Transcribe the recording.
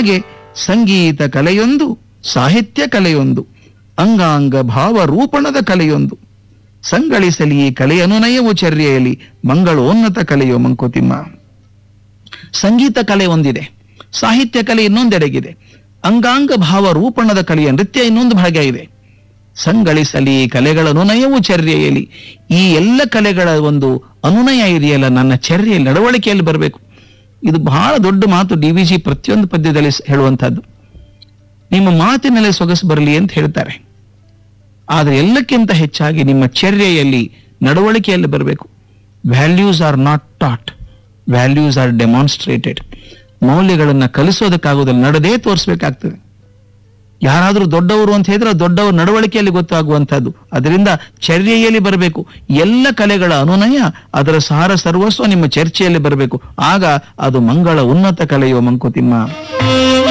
ಹಾಗೆ ಸಂಗೀತ ಕಲೆಯೊಂದು ಸಾಹಿತ್ಯ ಕಲೆಯೊಂದು ಅಂಗಾಂಗ ಭಾವ ರೂಪಣದ ಕಲೆಯೊಂದು ಸಂಗಳಿಸಲಿ ಈ ಕಲೆಯನುನಯವು ಚರ್ಯೆಯಲ್ಲಿ ಮಂಗಳೋನ್ನತ ಕಲೆಯೋ ಮಂಕುತಿಮ್ಮ ಸಂಗೀತ ಕಲೆ ಒಂದಿದೆ ಸಾಹಿತ್ಯ ಕಲೆ ಇನ್ನೊಂದೆಡೆಗಿದೆ ಅಂಗಾಂಗ ಭಾವ ರೂಪಣದ ಕಲೆಯ ನೃತ್ಯ ಇನ್ನೊಂದು ಭಾಗ ಇದೆ ಸಂಗಳಿಸಲಿ ಕಲೆಗಳ ಅನುನಯವು ಚರ್ಯೆಯಲ್ಲಿ ಈ ಎಲ್ಲ ಕಲೆಗಳ ಒಂದು ಅನುನಯ ಇದೆಯಲ್ಲ ನನ್ನ ಚರ್ಯೆಯಲ್ಲಿ ನಡವಳಿಕೆಯಲ್ಲಿ ಬರಬೇಕು ಇದು ಬಹಳ ದೊಡ್ಡ ಮಾತು ಡಿ ವಿ ಜಿ ಪ್ರತಿಯೊಂದು ಪದ್ಯದಲ್ಲಿ ಸ- ಹೇಳುವಂತಹದ್ದು ನಿಮ್ಮ ಮಾತಿನಲ್ಲಿ ಸೊಗಸು ಬರಲಿ ಅಂತ ಹೇಳ್ತಾರೆ ಆದರೆ ಎಲ್ಲಕ್ಕಿಂತ ಹೆಚ್ಚಾಗಿ ನಿಮ್ಮ ಚರ್ಯೆಯಲ್ಲಿ ನಡವಳಿಕೆಯಲ್ಲಿ ಬರಬೇಕು values are not taught values are demonstrated ಮೌಲ್ಯಗಳನ್ನ ಕಲಿಸೋದಕ್ಕಾಗೋದಿಲ್ಲ ನಡೆದೇ ತೋರಿಸ್ಬೇಕಾಗ್ತದೆ ಯಾರಾದ್ರೂ ದೊಡ್ಡವರು ಅಂತ ಹೇಳಿದ್ರೆ ಆ ದೊಡ್ಡವರ ನಡವಳಿಕೆಯಲ್ಲಿ ಗೊತ್ತಾಗುವಂತಹದ್ದು ಅದರಿಂದ ಚರ್ಯೆಯಲ್ಲಿ ಬರಬೇಕು ಎಲ್ಲ ಕಲೆಗಳ ಅನುನಯ ಅದರ ಸಾರ ಸರ್ವಸ್ವ ನಿಮ್ಮ ಚರ್ಚೆಯಲ್ಲಿ ಬರಬೇಕು ಆಗ ಅದು ಮಂಗಳ ಉನ್ನತ ಕಲೆಯೋ ಮಂಕುತಿಮ್ಮ